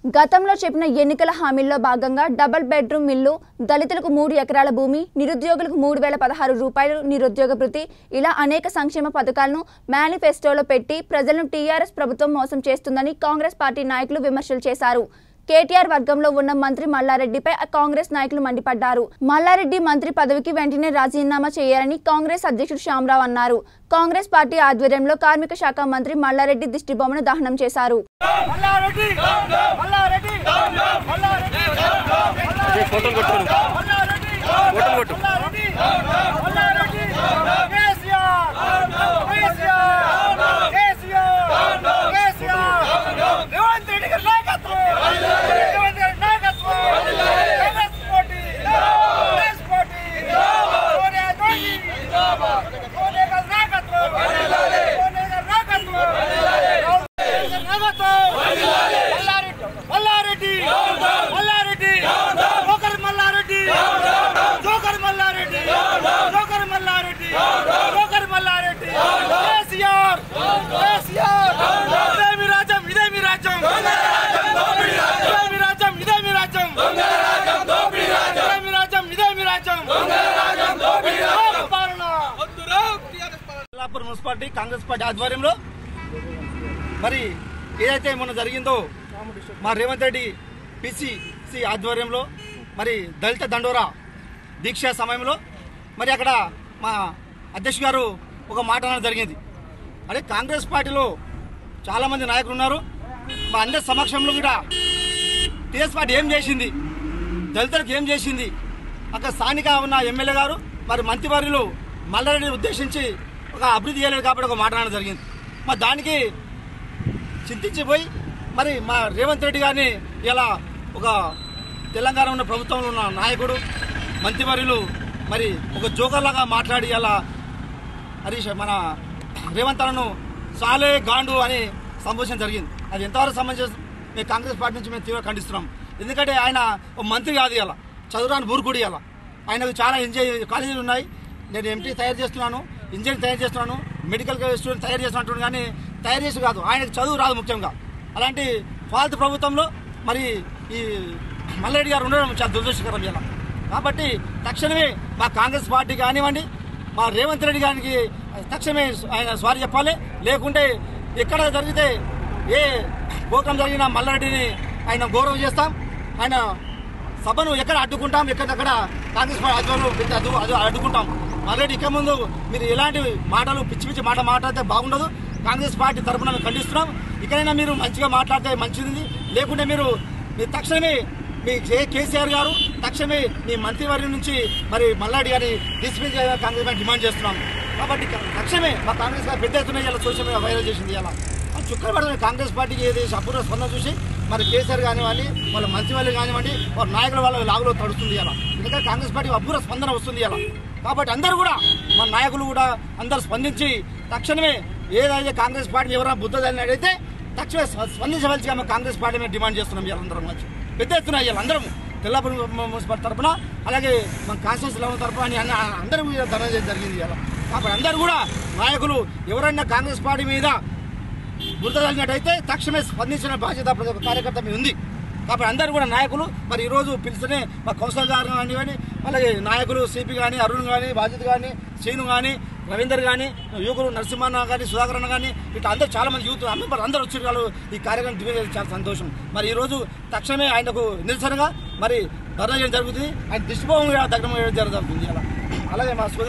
గతంలో చెప్పిన ఎన్నికల హామీల్లో భాగంగా డబుల్ బెడ్రూమ్ ఇల్లు దళితులకు మూడు ఎకరాల భూమి నిరుద్యోగులకు మూడు వేల పదహారు రూపాయలు నిరుద్యోగ భృతి ఇలా అనేక సంక్షేమ పథకాలను మేనిఫెస్టోలో పెట్టి ప్రజలను టీఆర్ఎస్ ప్రభుత్వం మోసం చేస్తుందని కాంగ్రెస్ పార్టీ నాయకులు విమర్శలు చేశారు కేటీఆర్ వర్గంలో ఉన్న మంత్రి మల్లారెడ్డిపై కాంగ్రెస్ నాయకులు మండిపడ్డారు మల్లారెడ్డి మంత్రి పదవికి వెంటనే రాజీనామా చేయాలని కాంగ్రెస్ అధ్యక్షుడు శ్యామరావు అన్నారు కాంగ్రెస్ పార్టీ ఆధ్వర్యంలో కార్మిక శాఖ మంత్రి మల్లారెడ్డి దిష్టిబొమ్మను దహనం చేశారు మల్లారెడ్డి మల్లారెడ్డి మల్లారెడ్డి ఫోటోలు కొట్టుకోను మల్లారెడ్డి ఫోటోలు కొట్టు మల్లారెడ్డి మల్లారెడ్డి కేసీఆర్ కేసీఆర్ కేసీఆర్ కేసీఆర్ రేవంత్ రెడ్డి గారి నాయకత్వం రేవంత్ రెడ్డి నాయకత్వం కాంగ్రెస్ పార్టీ కాంగ్రెస్ పార్టీ సోనియా గాంధీ సోనియా గారి నాయకత్వం సోనియా గారి నాయకత్వం Malla Reddy Malla Reddy joker Malla Reddy joker Malla Reddy joker Malla Reddy joker Malla Reddy KCR KCR ఇదే మీ రాజ్యం ఇదే మీ రాజ్యం ఇదే మీ రాజ్యం ఇదే మీ రాజ్యం ఇదే మీ రాజ్యం ఇదే మీ రాజ్యం పాలన కొల్లాపూర్ మున్సిపాలిటీ కాంగ్రెస్ పార్టీ ఆధ్వర్యంలో మరి ఏదైతే మొన్న జరిగిందో మా రేవంత్ రెడ్డి పిసిసి ఆధ్వర్యంలో మరి దళిత దండోరా దీక్ష సమయంలో మరి అక్కడ మా అధ్యక్షుడు గారు ఒక మాట అనడం జరిగింది అదే కాంగ్రెస్ పార్టీలో చాలామంది నాయకులు ఉన్నారు మా అందరి సమక్షంలో కూడా టీఎస్ పార్టీ ఏం చేసింది దళితులకు ఏం చేసింది అక్కడ స్థానిక ఉన్న ఎమ్మెల్యే గారు మరి మంత్రివర్యులు మల్లారెడ్డిని ఉద్దేశించి ఒక అభివృద్ధి చేయలేదు కాబట్టి ఒక మాట్లాడడం జరిగింది మరి దానికి చింతించిపోయి మరి మా రేవంత్ రెడ్డి గారిని ఇలా ఒక తెలంగాణ ఉన్న ప్రభుత్వంలో ఉన్న నాయకుడు మంత్రివర్యులు మరి ఒక జోకర్లాగా మాట్లాడి ఇలా హరీష్ మన రేవంత్ అన్నను సాలే గాండు అని సంబోధించడం జరిగింది అది ఎంతవరకు సంబంధించి మేము కాంగ్రెస్ పార్టీ నుంచి మేము తీవ్ర ఖండిస్తున్నాం ఎందుకంటే ఆయన ఒక మంత్రి కాదు ఇలా చదువురాని బూరుకుడి ఇలా ఆయనకు చాలా ఎంజాయ్ కాలేజీలు ఉన్నాయి నేను ఎంటీ తయారు చేస్తున్నాను ఇంజనీరింగ్ తయారు చేస్తున్నాను మెడికల్ స్టూడెంట్ తయారు చేస్తున్నట్టు కానీ తయారు చేసి కాదు ఆయనకు చదువు రాదు ముఖ్యంగా అలాంటి ఫాల్తు ప్రభుత్వంలో మరి ఈ మల్లారెడ్డి గారు ఉండడం చాలా దురదృష్టకరం ఇలా కాబట్టి తక్షణమే మా కాంగ్రెస్ పార్టీ కానివ్వండి మా రేవంత్ రెడ్డి గారికి తక్షణమే ఆయన సారీ చెప్పాలి లేకుంటే ఎక్కడ జరిగితే ఏ ప్రోగ్రాం జరిగినా మల్లారెడ్డిని ఆయన గౌరవం చేస్తాం ఆయన సభను ఎక్కడ అడ్డుకుంటాం ఎక్కడెక్కడ కాంగ్రెస్ పార్టీ ఆధ్వర్యంలో పెట్టి అడ్డు అడ్డు- అడ్డుకుంటాం మల్లారెడ్డి ఇక ముందు మీరు ఎలాంటి మాటలు పిచ్చి పిచ్చి మాట మాట్లాడితే బాగుండదు కాంగ్రెస్ పార్టీ తరఫున మేము ఖండిస్తున్నాం ఇకనైనా మీరు మంచిగా మాట్లాడితే మంచిది లేకుంటే మీరు మీరు తక్షణమే మీ కే- కేసీఆర్ గారు తక్షణమే మీ మంత్రివర్గం నుంచి మరి మల్లాడి గారిని డిస్మిస్ చేయాలని కాంగ్రెస్ పార్టీ డిమాండ్ చేస్తున్నాం కాబట్టి క- తక్షణమే మా కాంగ్రెస్ పార్టీ పెద్ద ఎత్తున ఇలా సోషల్ మీడియా వైరల్ చేసింది ఇలా అది చుక్కలు పడుతుంది కాంగ్రెస్ పార్టీకి ఏది అపూర్వ స్పందన చూసి మరి కేసీఆర్ కానివ్వండి వాళ్ళ మంత్రి వాళ్ళు కానివ్వండి వాళ్ళ నాయకుల వాళ్ళ లాగులో తడుస్తుంది ఇలా ఎందుకంటే కాంగ్రెస్ పార్టీ అపూర్వ స్పందన వస్తుంది ఇలా కాబట్టి అందరూ కూడా మన నాయకులు కూడా అందరూ స్పందించి తక్షణమే ఏదైతే కాంగ్రెస్ పార్టీ ఎవరైనా బుద్ధదని అడిగితే తక్షణమే స్ప- స్పందించవలసిగా మేము కాంగ్రెస్ పార్టీ మేము డిమాండ్ చేస్తున్నాం ఇలా అందరం మంచి పెద్ద ఎత్తున వీళ్ళందరం తెల్లాపురం మున్సిపల్ తరఫున అలాగే మన కాన్స్టిట్యూన్స్ లెవెల్ తరఫున అని అన్న అందరూ మీద ధర్నా చేయడం జరిగింది ఇలా కాబట్టి అందరూ కూడా నాయకులు ఎవరైనా కాంగ్రెస్ పార్టీ మీద బురద తగినట్టయితే తక్షణమే స్పందించిన బాధ్యత ప్రతి ఒక్క కార్యకర్త మీద ఉంది కాబట్టి అందరూ కూడా నాయకులు మరి ఈరోజు పిలిస్తేనే మా కౌన్సిలర్ గారు కానివ్వండి అలాగే నాయకులు సిపి కానీ అరుణ్ కానీ బాధ్యత కానీ శ్రీను కానీ రవీందర్ కానీ యువకులు నరసింహన్న కానీ సుధాకర్ అన్న కానీ ఇట్లా అందరూ చాలా మంది యూత్ మెంబర్ అందరూ వచ్చి వాళ్ళు ఈ కార్యక్రమం దివ్య చాలా సంతోషం మరి ఈరోజు తక్షణమే ఆయనకు నిరసనగా మరి ధర్నా చేయడం జరుగుతుంది ఆయన దిష్టిభావం దగ్గర జరుగుతుంది అలా అలాగే మా సోదరు